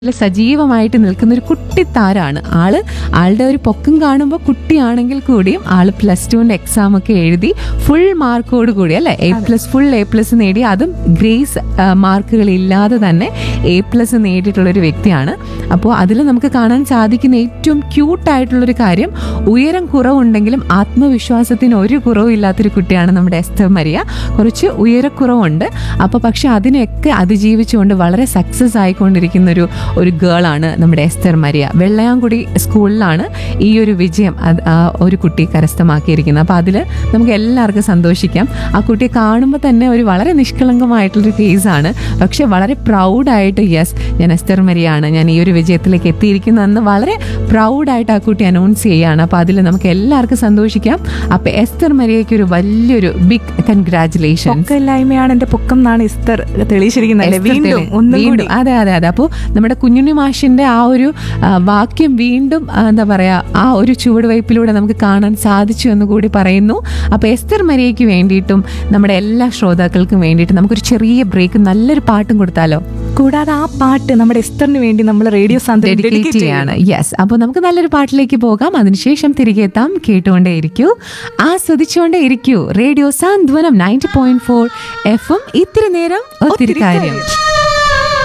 നല്ല സജീവമായിട്ട് നിൽക്കുന്ന ഒരു കുട്ടി താരാണ് ആള് ആളുടെ ഒരു പൊക്കം കാണുമ്പോൾ കുട്ടിയാണെങ്കിൽ കൂടിയും ആള് പ്ലസ് ടുവിന്റെ എക്സാം ഒക്കെ എഴുതി ഫുൾ മാർക്കോട് കൂടി അല്ലെ A plus full A plus നേടി അതും ഗ്രേസ് മാർക്കുകൾ ഇല്ലാതെ തന്നെ എ പ്ലസ് നേടിയിട്ടുള്ള ഒരു വ്യക്തിയാണ് അപ്പോൾ അതിൽ നമുക്ക് കാണാൻ സാധിക്കുന്ന ഏറ്റവും ക്യൂട്ടായിട്ടുള്ളൊരു കാര്യം ഉയരം കുറവുണ്ടെങ്കിലും ആത്മവിശ്വാസത്തിന് ഒരു കുറവും ഇല്ലാത്തൊരു കുട്ടിയാണ് നമ്മുടെ എസ്തർ മരിയ കുറച്ച് ഉയരക്കുറവുണ്ട് അപ്പോൾ പക്ഷെ അതിനെയൊക്കെ അതിജീവിച്ചുകൊണ്ട് വളരെ സക്സസ് ആയിക്കൊണ്ടിരിക്കുന്ന ഒരു ഒരു ഗേളാണ് നമ്മുടെ എസ്തർ മരിയ വെള്ളയാംകുടി സ്കൂളിലാണ് ഈ ഒരു വിജയം അത് ആ ഒരു കുട്ടി കരസ്ഥമാക്കിയിരിക്കുന്നത് അപ്പോൾ അതിൽ നമുക്ക് എല്ലാവർക്കും സന്തോഷിക്കാം ആ കുട്ടിയെ കാണുമ്പോൾ തന്നെ ഒരു വളരെ നിഷ്കളങ്കമായിട്ടുള്ളൊരു കേസാണ് പക്ഷെ വളരെ പ്രൗഡായിട്ട് യെസ് ഞാൻ എസ്തർ മരിയാണ് ഞാൻ ഈ ഒരു വിജയത്തിലേക്ക് എത്തിയിരിക്കുന്നതെന്ന് വളരെ പ്രൗഡായിട്ട് ആ കുട്ടി അനൗൺസ് ചെയ്യുകയാണ് അപ്പോൾ അതിൽ നമുക്ക് എല്ലാവർക്കും സന്തോഷിക്കാം അപ്പോൾ എസ്തർ മരിയയ്ക്ക് ഒരു വലിയൊരു ബിഗ് കൺഗ്രാറ്റുലേഷൻസ് പൊക്കമില്ലായ്മയാണ് എന്റെ പൊക്കം എന്നാണ് ഇസ്തർ തെളിയിച്ചിരിക്കുന്നത് അല്ലേ? എസ്തർ വീണ്ടും തെളി- ഒന്നും വീണ്ടും. കൂടി അതെ അതെ അതെ അപ്പോൾ നമ്മുടെ കുഞ്ഞുണ്ണി മാഷിന്റെ ആ ഒരു ആ, വാക്യം വീണ്ടും ആ, എന്താ പറയാ ആ ഒരു ചുവടുവയ്പ്പിലൂടെ നമുക്ക് കാണാൻ സാധിച്ചു എന്ന് കൂടി പറയുന്നു അപ്പോൾ എസ്തർ മരിയയ്ക്ക് വേണ്ടിയിട്ടും നമ്മുടെ എല്ലാ ശ്രോതാക്കൾക്കും വേണ്ടിയിട്ടും നമുക്കൊരു ചെറിയ ബ്രേക്ക് നല്ലൊരു പാട്ടും കൊടുത്താലോ കൂടാതെ ആ പാട്ട് നമ്മുടെ എസ്തറിന് വേണ്ടി നമ്മൾ റേഡിയോ ഡെഡിക്കേറ്റ് ചെയ്യാണ് യെസ് അപ്പോൾ നമുക്ക് നല്ലൊരു പാട്ടിലേക്ക് പോകാം അതിനുശേഷം തിരികെ എത്താം കേട്ടുകൊണ്ടേ ഇരിക്കൂ ആസ്വദിച്ചുകൊണ്ടേ ഇരിക്കൂ radio Santhwanam ninety point four F M ഇത്തിരി നേരം ഒത്തിരി കാര്യം